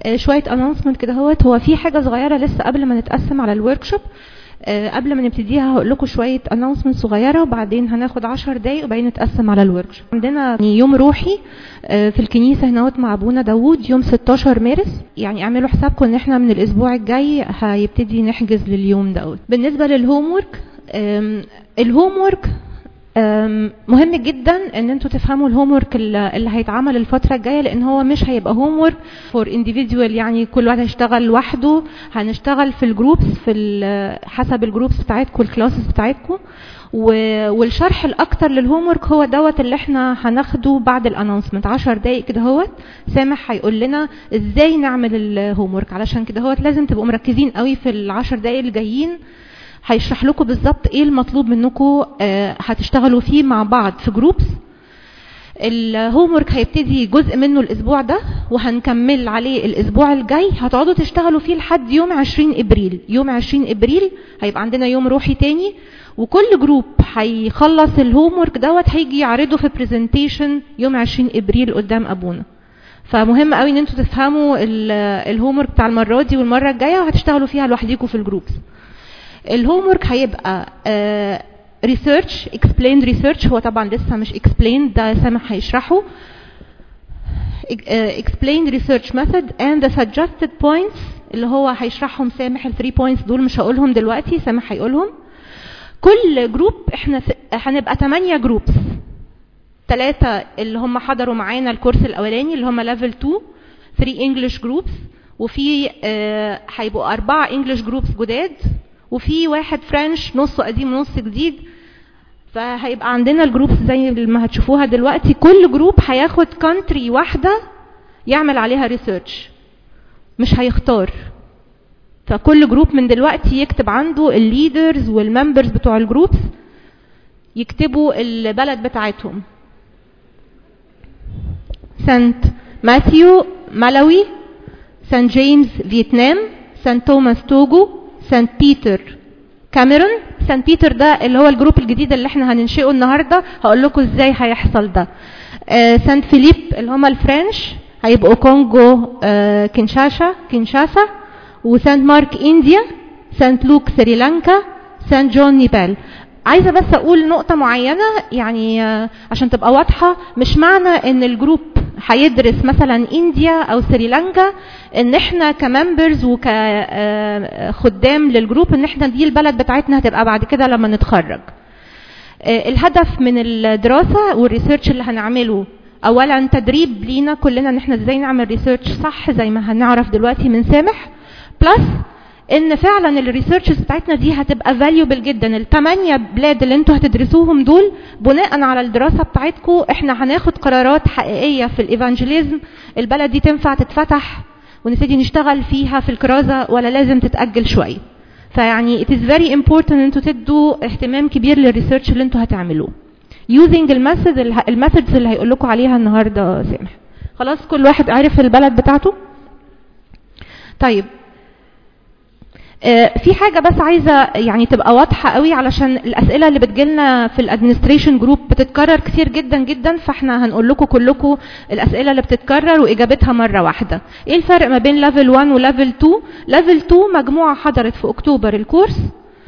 آه، شويه انونسمنت كده هوت هو في حاجه صغيره لسه قبل ما نتقسم على الورك شوب قبل ما نبتديها هقول لكم شويه انونسمنت صغيره وبعدين هناخد 10 دقايق وبعدين نتقسم على الورك شوب عندنا يعني يوم روحي آه، في الكنيسه هناوت مع ابونا داوود يوم 16 مارس يعني اعملوا حسابكم ان احنا من الاسبوع الجاي هيبتدي نحجز لليوم دوت بالنسبه للهوم ورك الهوم ورك أم، مهم جدا ان انتوا تفهموا الهوم ورك اللي هيتعمل الفتره الجايه لان هو مش هيبقى هوم ورك فور individual يعني كل واحد هيشتغل لوحده هنشتغل في الجروبس في ال- حسب الجروبس بتاعتكم الكلاسز بتاعتكم و- والشرح الاكتر للهوم ورك هو دوت اللي احنا هناخده بعد الانونسمنت 10 دقايق كده هوت سامح هيقول لنا ازاي نعمل الهوم ورك علشان كده هوت لازم تبقوا مركزين قوي في العشر دقايق اللي جايين هيشرح لكم بالظبط ايه المطلوب منكم آه، هتشتغلوا فيه مع بعض في جروبس الهوم ورك هيبتدي جزء منه الاسبوع ده وهنكمل عليه الاسبوع الجاي هتقعدوا تشتغلوا فيه لحد يوم 20 ابريل يوم 20 ابريل هيبقى عندنا يوم روحي تاني وكل جروب هيخلص الهوم ورك دوت هيجي يعرضه في برزنتيشن يوم 20 ابريل قدام ابونا فمهم قوي ان انتوا تفهموا الهوم ورك بتاع المره دي والمره الجايه وهتشتغلوا فيها لوحديكم في الجروبس الهوم ورك هيبقى ريسيرش اكسبليند ريسيرش هو طبعا لسه مش اكسبليند ده سامح هيشرحه explained research method and the suggested points اللي هو هيشرحهم سامح ال 3 points دول مش هقولهم دلوقتي سامح هيقولهم كل جروب احنا س- هنبقى 8 جروبس ثلاثة اللي هم حضروا معانا الكورس الأولاني اللي هم ليفل 2 3 انجلش جروبس وفي آه، هيبقوا أربعة انجلش جروبس جداد وفي واحد فرنش نصه قديم ونص جديد فهيبقى عندنا الجروبس زي ما هتشوفوها دلوقتي كل جروب هياخد كونتري واحدة يعمل عليها ريسيرش مش هيختار فكل جروب من دلوقتي يكتب عنده الليدرز والممبرز بتوع الجروبس يكتبوا البلد بتاعتهم سانت ماثيو مالاوي سان جيمس فيتنام سان توماس توجو سانت بيتر كاميرون سان بيتر ده اللي هو الجروب الجديد اللي احنا هننشئه النهارده هقول لكم ازاي هيحصل ده آه سانت فيليب اللي هم الفرنش هيبقوا كونجو آه كينشاشا كينشاسا وسانت مارك انديا سانت لوك سريلانكا سانت جون نيبال عايزه بس اقول نقطه معينه يعني آه، عشان تبقى واضحه مش معنى ان الجروب هيدرس مثلا انديا او سريلانكا ان احنا كممبرز وكخدام للجروب ان احنا دي البلد بتاعتنا هتبقى بعد كده لما نتخرج آه، الهدف من الدراسه والريسيرش اللي هنعمله اولا تدريب لينا كلنا ان احنا ازاي نعمل ريسيرش صح زي ما هنعرف دلوقتي من سامح بلس ان فعلا الريسيرشز بتاعتنا دي هتبقى فاليوبل جدا الثمانيه بلاد اللي انتوا هتدرسوهم دول بناء على الدراسه بتاعتكم احنا هناخد قرارات حقيقيه في الايفانجيليزم البلد دي تنفع تتفتح ونبتدي نشتغل فيها في الكرازه ولا لازم تتاجل شويه فيعني it is very important ان انتوا تدوا اهتمام كبير للريسيرش اللي انتوا هتعملوه using الميثود الميثودز اللي هيقول لكم عليها النهارده سامح خلاص كل واحد عارف البلد بتاعته طيب آه، في حاجه بس عايزه يعني تبقى واضحه قوي علشان الاسئله اللي بتجيلنا في الادمنستريشن جروب بتتكرر كتير جدا جدا فاحنا هنقول لكم كلكم الاسئله اللي بتتكرر واجابتها مره واحده ايه الفرق ما بين ليفل 1 وليفل 2 ليفل 2 مجموعه حضرت في اكتوبر الكورس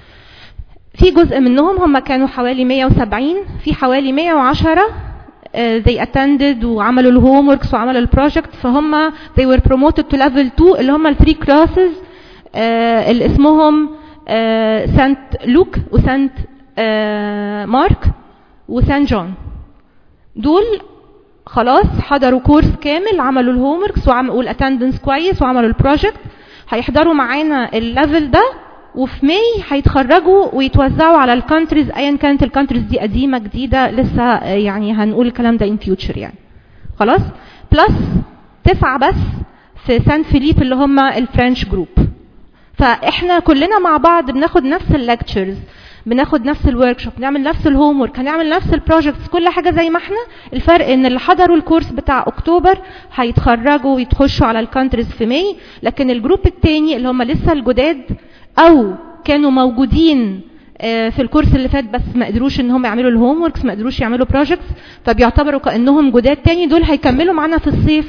في جزء منهم هم كانوا حوالي 170 في حوالي 110 uh, they attended وعملوا الهوم وركس وعملوا البروجكت فهم they were promoted to level 2 اللي هم الثري كلاسز uh, اللي اسمهم uh, سانت لوك وسانت uh, مارك وسانت جون دول خلاص حضروا كورس كامل عملوا الهوم وركس والاتندنس كويس وعملوا البروجكت هيحضروا معانا الليفل ده وفي ماي هيتخرجوا ويتوزعوا على الكونتريز ايا كانت الكونتريز دي قديمه جديده لسه آه، يعني هنقول الكلام ده ان فيوتشر يعني خلاص بلس تسعه بس في سان فيليب اللي هم الفرنش جروب فاحنا كلنا مع بعض بناخد نفس الليكتشرز بناخد نفس الورك شوب بنعمل نفس الهوم ورك هنعمل نفس البروجكتس كل حاجه زي ما احنا الفرق ان اللي حضروا الكورس بتاع اكتوبر هيتخرجوا ويتخشوا على الكونتريز في ماي لكن الجروب التاني اللي هم لسه الجداد او كانوا موجودين آه، في الكورس اللي فات بس ما قدروش ان هم يعملوا الهوم وركس ما قدروش يعملوا بروجكتس فبيعتبروا كانهم جداد تاني دول هيكملوا معانا في الصيف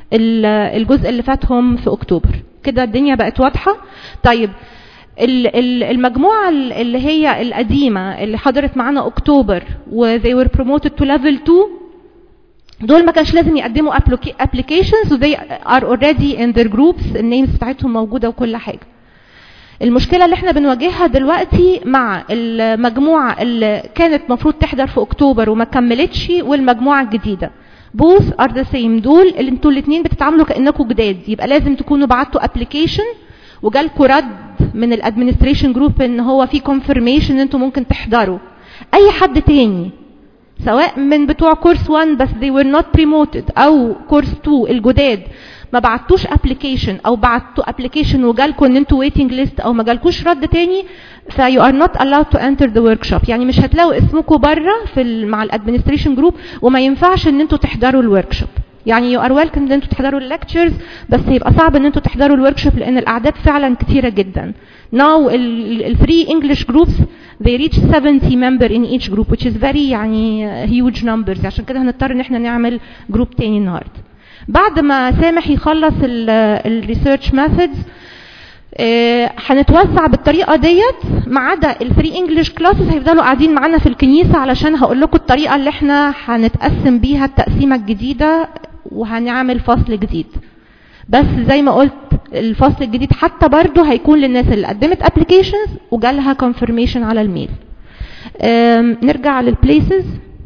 الجزء اللي فاتهم في اكتوبر كده الدنيا بقت واضحه طيب المجموعة اللي هي القديمة اللي حضرت معانا اكتوبر و they were promoted to level 2 دول ما كانش لازم يقدموا applications و they are already in their groups النيمز بتاعتهم موجودة وكل حاجة المشكلة اللي احنا بنواجهها دلوقتي مع المجموعة اللي كانت مفروض تحضر في اكتوبر وما كملتش والمجموعة الجديدة both are the same دول اللي انتوا الاثنين بتتعاملوا كانكم جداد يبقى لازم تكونوا بعتوا ابلكيشن وجالكوا رد من الادمنستريشن جروب ان هو في كونفirmation ان انتوا ممكن تحضروا اي حد تاني سواء من بتوع كورس 1 بس they were not promoted او كورس 2 الجداد ما بعتوش ابلكيشن او بعتوا ابلكيشن وجالكوا ان انتوا ويتنج ليست او ما جالكوش رد تاني ف you are not allowed to enter the workshop يعني مش هتلاقوا اسمكم بره في مع الادمنستريشن جروب وما ينفعش ان انتوا تحضروا الورك شوب يعني يو ار ويلكم ان انتوا تحضروا الليكتشرز بس يبقى صعب ان انتوا تحضروا الورك شوب لان الاعداد فعلا كتيره جدا now ال three English groups they reach 70 member in each group which is very يعني huge numbers عشان كده هنضطر ان احنا نعمل جروب تاني النهارده بعد ما سامح يخلص الريسيرش ميثودز هنتوزع بالطريقه ديت ما عدا الفري انجلش كلاسز هيفضلوا قاعدين معانا في الكنيسه علشان هقول لكم الطريقه اللي احنا هنتقسم بيها التقسيمه الجديده وهنعمل فصل جديد بس زي ما قلت الفصل الجديد حتى برضه هيكون للناس اللي قدمت ابلكيشنز وجالها كونفirmation على الميل نرجع للبليسز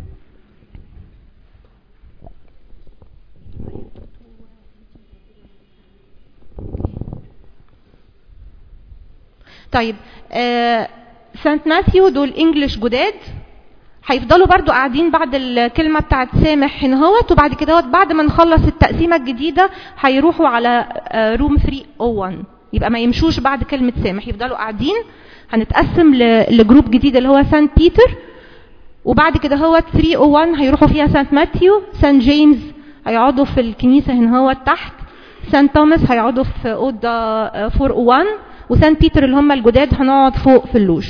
طيب آه سانت ماثيو دول انجلش جداد هيفضلوا برضو قاعدين بعد الكلمة بتاعت سامح هنا هوت وبعد كده بعد ما نخلص التقسيمة الجديدة هيروحوا على روم 301 يبقى ما يمشوش بعد كلمة سامح يفضلوا قاعدين هنتقسم لجروب جديد اللي هو سانت بيتر وبعد كده هو 301 هيروحوا فيها سانت ماثيو سانت جيمس هيقعدوا في الكنيسة هنا هو تحت سانت توماس هيقعدوا في اوضه 401 وسانت بيتر اللي هم الجداد هنقعد فوق في اللوج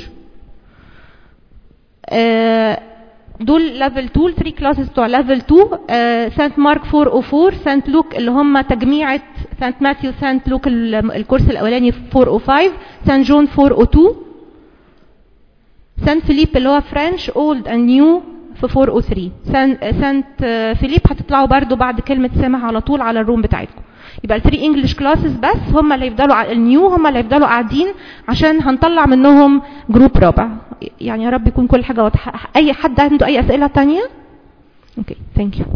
دول ليفل 2 3 كلاسز بتوع ليفل 2 سانت مارك 404 سانت لوك اللي هم تجميعة سانت ماثيو سانت لوك الكورس الاولاني 405 سانت جون 402 سانت فيليب اللي هو فرنش اولد اند نيو في 403 سانت فيليب هتطلعوا برضو بعد كلمة سامح على طول على الروم بتاعتكم يبقى الثري انجلش كلاسز بس هم اللي يفضلوا النيو هم اللي يفضلوا قاعدين عشان هنطلع منهم جروب رابع يعني يا رب يكون كل حاجه واضحه اي حد عنده اي اسئله تانية اوكي ثانك يو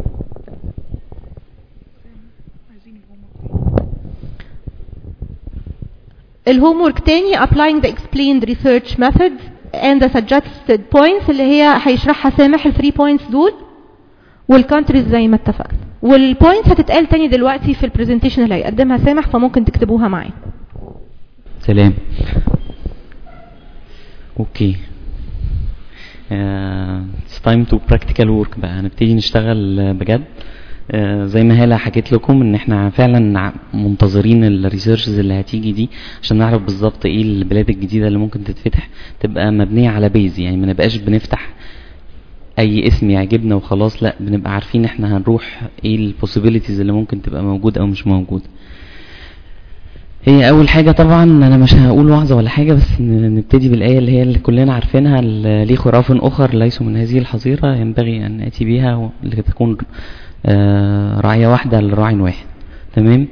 الهوم ورك تاني applying the explained research method and the suggested points اللي هي هيشرحها سامح الثري بوينتس دول والكونتريز زي ما اتفقنا والبوينتس هتتقال تاني دلوقتي في البرزنتيشن اللي هيقدمها سامح فممكن تكتبوها معايا سلام اوكي اتس تايم تو براكتيكال ورك بقى هنبتدي نشتغل بجد uh, زي ما هاله حكيت لكم ان احنا فعلا منتظرين الريسيرشز اللي هتيجي دي عشان نعرف بالظبط ايه البلاد الجديده اللي ممكن تتفتح تبقى مبنيه على بيز يعني ما نبقاش بنفتح اي اسم يعجبنا وخلاص لا بنبقى عارفين احنا هنروح ايه البوسيبيليتيز اللي ممكن تبقى موجوده او مش موجوده هي اول حاجه طبعا انا مش هقول وعظه ولا حاجه بس نبتدي بالايه اللي هي اللي كلنا عارفينها ليه خراف اخر ليسوا من هذه الحظيره ينبغي ان ناتي بها لتكون راعيه واحده لراع واحد تمام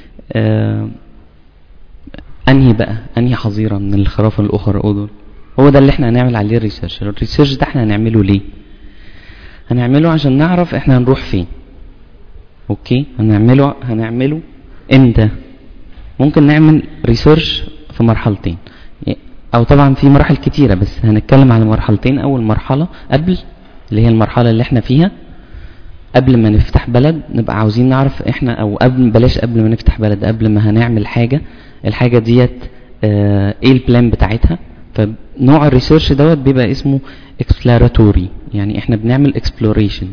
انهي بقى انهي حظيره من الخراف الاخر دول هو ده اللي احنا هنعمل عليه الريسيرش الريسيرش ده احنا هنعمله ليه هنعمله عشان نعرف احنا هنروح فين اوكي هنعمله هنعمله امتى ممكن نعمل ريسيرش في مرحلتين او طبعا في مراحل كتيرة بس هنتكلم على مرحلتين اول مرحلة قبل اللي هي المرحلة اللي احنا فيها قبل ما نفتح بلد نبقى عاوزين نعرف احنا او قبل بلاش قبل ما نفتح بلد قبل ما هنعمل حاجة الحاجة ديت اه ايه البلان بتاعتها فنوع الريسيرش دوت بيبقى اسمه exploratory يعني احنا بنعمل exploration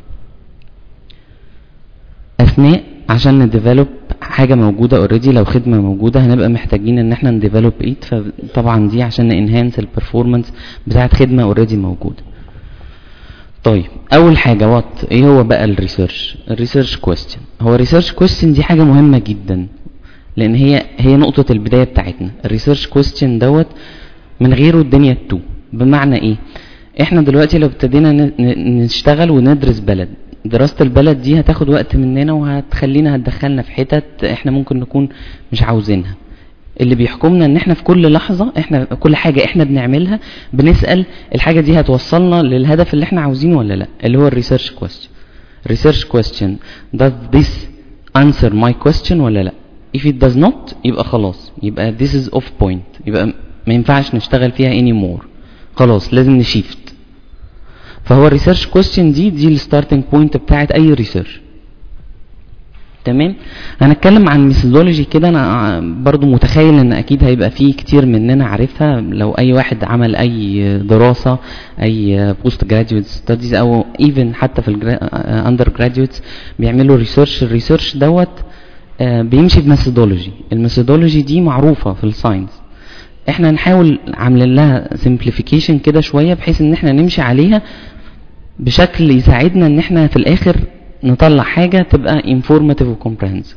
اثناء عشان نديفلوب حاجة موجودة اوريدي لو خدمة موجودة هنبقى محتاجين ان احنا نديفلوب ايت فطبعا دي عشان نانهانس البرفورمانس بتاعت خدمة اوريدي موجودة طيب اول حاجه وات ايه هو بقى الريسيرش الريسيرش كويستشن هو الريسيرش كويستشن دي حاجه مهمه جدا لان هي هي نقطه البدايه بتاعتنا الريسيرش كويستشن دوت من غيره الدنيا تتوه بمعنى ايه احنا دلوقتي لو ابتدينا ن- ن- نشتغل وندرس بلد دراسة البلد دي هتاخد وقت مننا وهتخلينا هتدخلنا في حتت احنا ممكن نكون مش عاوزينها اللي بيحكمنا ان احنا في كل لحظة احنا كل حاجة احنا بنعملها بنسأل الحاجة دي هتوصلنا للهدف اللي احنا عاوزينه ولا لا اللي هو الريسيرش كويستشن research question does this answer my question ولا لا if it does not يبقى خلاص يبقى this is off point يبقى ما ينفعش نشتغل فيها anymore خلاص لازم نشيفت فهو الريسيرش كويستشن دي دي الستارتنج بوينت بتاعت اي ريسيرش تمام هنتكلم عن ميثودولوجي كده انا برضو متخيل ان اكيد هيبقى فيه كتير مننا عارفها لو اي واحد عمل اي دراسة اي بوست جراديويت ستاديز او ايفن حتى في الاندر جراديويتس بيعملوا ريسيرش الريسيرش دوت آه، بيمشي بميثودولوجي الميثودولوجي دي معروفة في الساينس احنا نحاول عاملين لها سمبليفيكيشن كده شوية بحيث ان احنا نمشي عليها بشكل يساعدنا ان احنا في الاخر نطلع حاجة تبقى informative و comprehensive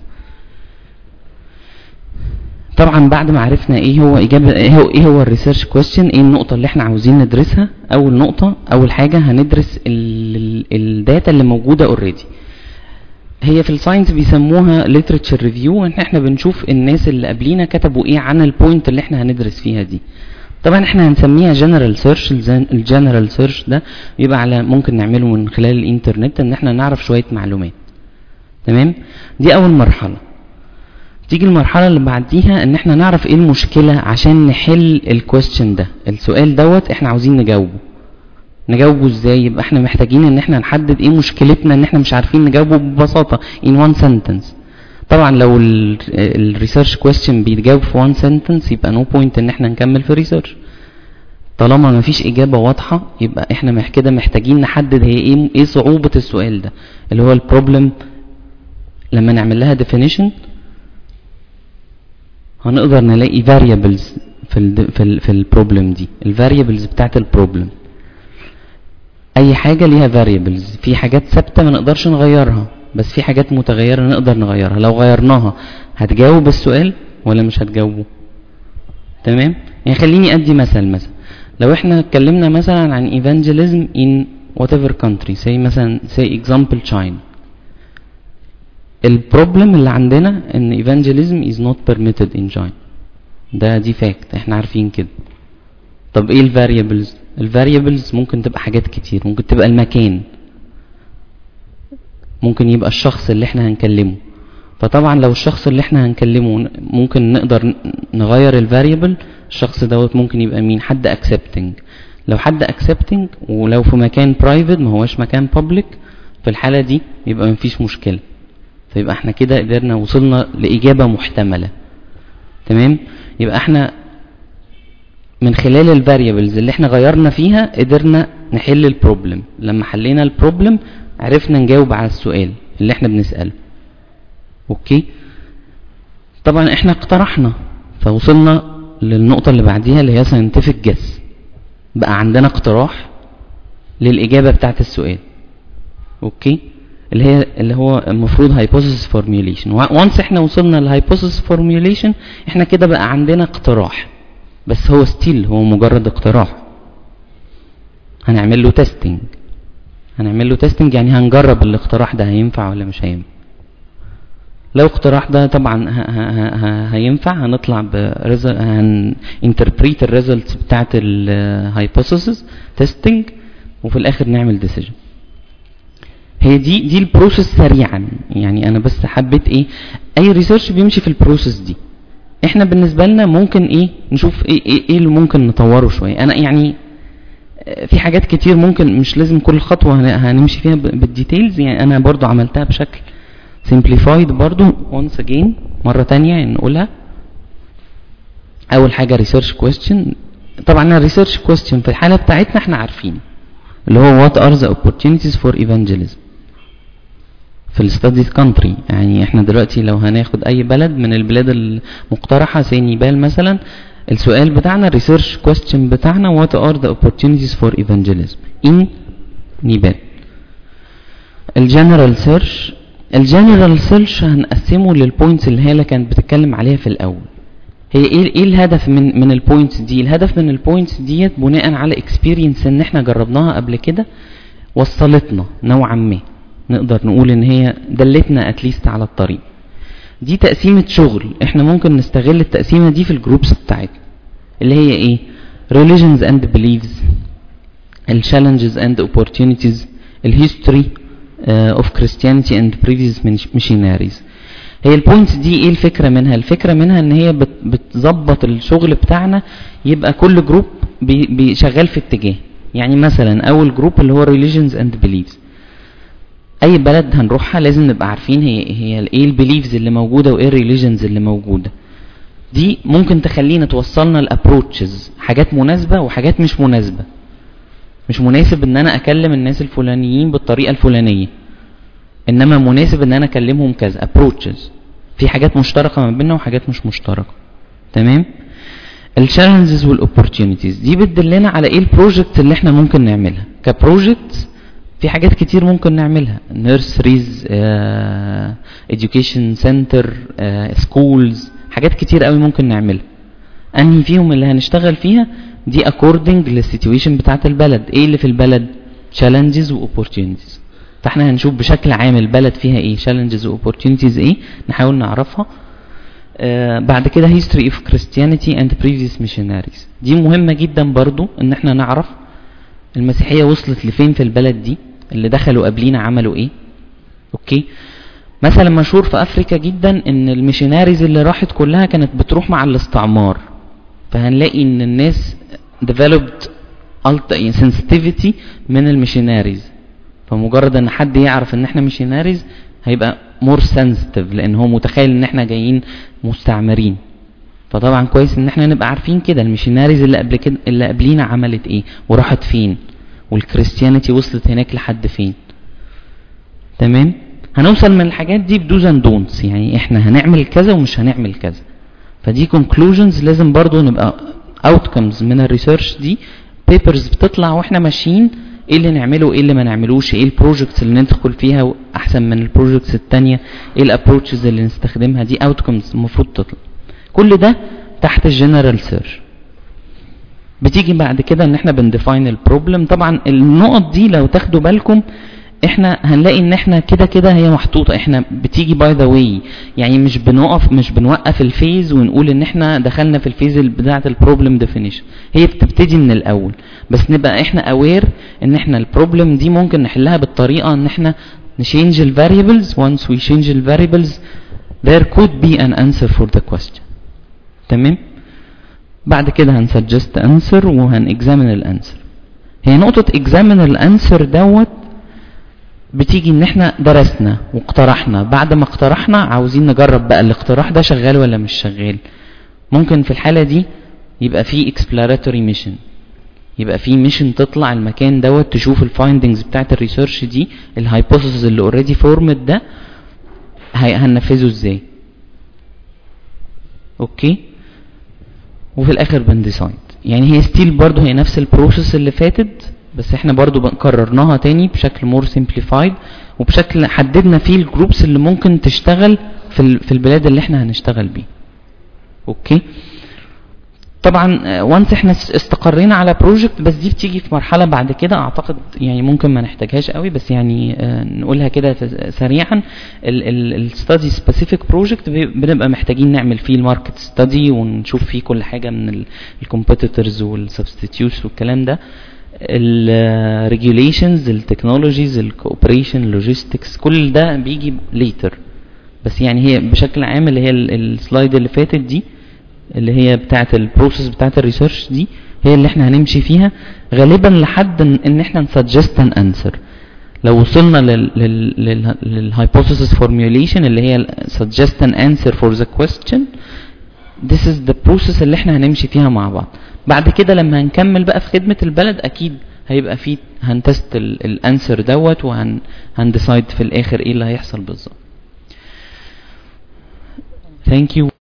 طبعا بعد ما عرفنا ايه هو اجابة ايه هو, إيه هو الريسيرش كويستشن ايه النقطة اللي احنا عاوزين ندرسها اول نقطة اول حاجة هندرس الداتا اللي موجودة اوريدي هي في الساينس بيسموها literature review ان احنا بنشوف الناس اللي قبلينا كتبوا ايه عن البوينت اللي احنا هندرس فيها دي طبعا احنا هنسميها جنرال سيرش الجنرال سيرش ده يبقى على ممكن نعمله من خلال الانترنت ان احنا نعرف شوية معلومات تمام دي اول مرحلة تيجي المرحلة اللي بعديها ان احنا نعرف ايه المشكلة عشان نحل الكويستشن ده السؤال دوت احنا عاوزين نجاوبه نجاوبه ازاي يبقى احنا محتاجين ان احنا نحدد ايه مشكلتنا ان احنا مش عارفين نجاوبه ببساطة in one sentence طبعا لو الريسيرش كويستشن بيتجاوب في وان سنتنس يبقى نو no بوينت ان احنا نكمل في ريسيرش طالما ما فيش اجابه واضحه يبقى احنا مح كده محتاجين نحدد هي ايه ايه صعوبه السؤال ده اللي هو البروبلم لما نعمل لها definition هنقدر نلاقي variables في ال في ال في البروبلم دي الفاريبلز بتاعت البروبلم اي حاجه ليها variables في حاجات ثابته ما نقدرش نغيرها بس في حاجات متغيرة نقدر نغيرها لو غيرناها هتجاوب السؤال ولا مش هتجاوبه تمام يعني خليني ادي مثل مثلا لو احنا اتكلمنا مثلا عن evangelism in whatever country say مثلا say example China البروبلم اللي عندنا ان evangelism is not permitted in China ده دي فاكت احنا عارفين كده طب ايه الفاريبلز الفاريبلز ممكن تبقى حاجات كتير ممكن تبقى المكان ممكن يبقى الشخص اللي احنا هنكلمه فطبعا لو الشخص اللي احنا هنكلمه ممكن نقدر نغير الفاريبل الشخص دوت ممكن يبقى مين حد accepting لو حد accepting ولو في مكان private ما هوش مكان public في الحالة دي يبقى مفيش مشكلة فيبقى احنا كده قدرنا وصلنا لإجابة محتملة تمام يبقى احنا من خلال الفاريبلز اللي احنا غيرنا فيها قدرنا نحل البروبلم لما حلينا البروبلم عرفنا نجاوب على السؤال اللي احنا بنسأله اوكي طبعا احنا اقترحنا فوصلنا للنقطة اللي بعديها اللي هي scientific guess بقى عندنا اقتراح للإجابة بتاعت السؤال اوكي اللي هي اللي هو المفروض hypothesis formulation وانس احنا وصلنا للhypothesis formulation احنا كده بقى عندنا اقتراح بس هو ستيل هو مجرد اقتراح هنعمل له تيستنج هنعمل له تيستنج يعني هنجرب الاقتراح ده هينفع ولا مش هينفع لو اقتراح ده طبعا هينفع هنطلع ب هن interpret الريزلتس بتاعت الهايبوثيسز تيستنج وفي الاخر نعمل ديسيجن هي دي دي البروسيس سريعا يعني انا بس حبيت ايه اي ريسيرش بيمشي في البروسيس دي احنا بالنسبه لنا ممكن ايه نشوف ايه ايه, إيه اللي ممكن نطوره شويه انا يعني في حاجات كتير ممكن مش لازم كل خطوة هنمشي فيها بالديتيلز يعني انا برضو عملتها بشكل simplified برضو once again مرة تانية نقولها اول حاجة research question طبعا research question في الحالة بتاعتنا احنا عارفين اللي هو what are the opportunities for evangelism في الستاديز كونتري يعني احنا دلوقتي لو هناخد اي بلد من البلاد المقترحة زي نيبال مثلا السؤال بتاعنا الريسيرش كويستشن بتاعنا what are the opportunities for evangelism in نيبال الجنرال سيرش الجنرال سيرش هنقسمه للبوينتس اللي هي كانت بتتكلم عليها في الاول هي ايه ايه الهدف من من البوينتس دي الهدف من البوينتس ديت بناء على اكسبيرينس ان احنا جربناها قبل كده وصلتنا نوعا ما نقدر نقول ان هي دلتنا اتليست على الطريق دي تقسيمة شغل احنا ممكن نستغل التقسيمة دي في الجروبس بتاعتنا اللي هي ايه religions and beliefs ال challenges and opportunities ال history uh, of Christianity and previous missionaries هي البوينتس دي ايه الفكرة منها الفكرة منها ان هي بت بتظبط الشغل بتاعنا يبقى كل جروب بي بي شغال في اتجاه يعني مثلا اول جروب اللي هو religions and beliefs اي بلد هنروحها لازم نبقى عارفين هي هي ايه البيليفز اللي موجوده وايه الريليجنز اللي موجوده دي ممكن تخلينا توصلنا الابروتشز حاجات مناسبه وحاجات مش مناسبه مش مناسب ان انا اكلم الناس الفلانيين بالطريقه الفلانيه انما مناسب ان انا اكلمهم كذا ابروتشز في حاجات مشتركه ما بيننا وحاجات مش مشتركه تمام التشالنجز والاوبورتيونيتيز دي بتدلنا على ايه البروجكت اللي احنا ممكن نعملها كبروجكت في حاجات كتير ممكن نعملها نيرسريز education سنتر سكولز حاجات كتير قوي ممكن نعملها انهي فيهم اللي هنشتغل فيها دي according للسيتويشن بتاعت البلد ايه اللي في البلد challenges و opportunities فاحنا هنشوف بشكل عام البلد فيها ايه challenges و opportunities ايه نحاول نعرفها آه بعد كده history of Christianity and previous missionaries دي مهمة جدا برضو ان احنا نعرف المسيحية وصلت لفين في البلد دي اللي دخلوا قبلينا عملوا ايه اوكي مثلا مشهور في افريكا جدا ان الميشناريز اللي راحت كلها كانت بتروح مع الاستعمار فهنلاقي ان الناس developed sensitivity من الميشناريز فمجرد ان حد يعرف ان احنا ميشناريز هيبقى مور sensitive لان هو متخيل ان احنا جايين مستعمرين فطبعا كويس ان احنا نبقى عارفين كده الميشناريز اللي قبل كده اللي قبلينا عملت ايه وراحت فين والكريستيانيتي وصلت هناك لحد فين تمام هنوصل من الحاجات دي بدوز اند دونتس يعني احنا هنعمل كذا ومش هنعمل كذا فدي كونكلوجنز لازم برضو نبقى اوتكمز من الريسيرش دي بيبرز بتطلع واحنا ماشيين ايه اللي نعمله وايه اللي ما نعملوش ايه البروجكتس اللي ندخل فيها احسن من البروجكتس التانية ايه الابروتشز اللي نستخدمها دي اوتكمز المفروض تطلع كل ده تحت الجنرال سيرش بتيجي بعد كده ان احنا بنديفاين البروبلم طبعا النقط دي لو تاخدوا بالكم احنا هنلاقي ان احنا كده كده هي محطوطه احنا بتيجي باي ذا واي يعني مش بنقف مش بنوقف الفيز ونقول ان احنا دخلنا في الفيز بتاعه البروبلم ديفينيشن هي بتبتدي من الاول بس نبقى احنا اوير ان احنا البروبلم دي ممكن نحلها بالطريقه ان احنا نشينج الفاريبلز once we change الفاريبلز there could be an answer for the question تمام بعد كده هنسجست انسر وهنexamine الانسر هي نقطة examine الانسر دوت بتيجي ان احنا درسنا واقترحنا بعد ما اقترحنا عاوزين نجرب بقى الاقتراح ده شغال ولا مش شغال ممكن في الحالة دي يبقى في exploratory mission يبقى في ميشن تطلع المكان دوت تشوف الفايندنجز بتاعت الريسيرش دي الهايبوثيسز اللي اوريدي فورمد ده هننفذه ازاي اوكي وفي الاخر بنديسايد يعني هي ستيل برضو هي نفس البروسيس اللي فاتت بس احنا برضو كررناها تاني بشكل مور سيمبليفايد وبشكل حددنا فيه الجروبس اللي ممكن تشتغل في في البلاد اللي احنا هنشتغل بيه اوكي طبعا وانس احنا استقرينا على بروجكت بس دي بتيجي في مرحله بعد كده اعتقد يعني ممكن ما نحتاجهاش قوي بس يعني نقولها كده سريعا الستادي سبيسيفيك بروجكت بنبقى محتاجين نعمل فيه الماركت ستادي ونشوف فيه كل حاجه من الكومبيتيتورز والسبستيتيوتس والكلام ده الريجوليشنز التكنولوجيز الكوبريشن لوجيستكس كل ده بيجي ليتر بس يعني هي بشكل عام اللي هي السلايد اللي فاتت دي اللي هي بتاعه البروسيس بتاعه الريسيرش دي هي اللي احنا هنمشي فيها غالبا لحد ان احنا نسجست ان انسر لو وصلنا للهايبوثيسيس فورميوليشن اللي هي suggest an answer for the question this is the process اللي احنا هنمشي فيها مع بعض بعد كده لما هنكمل بقى في خدمة البلد اكيد هيبقى في هنتست الانسر دوت وهن هنديسايد في الاخر ايه اللي هيحصل بالظبط thank you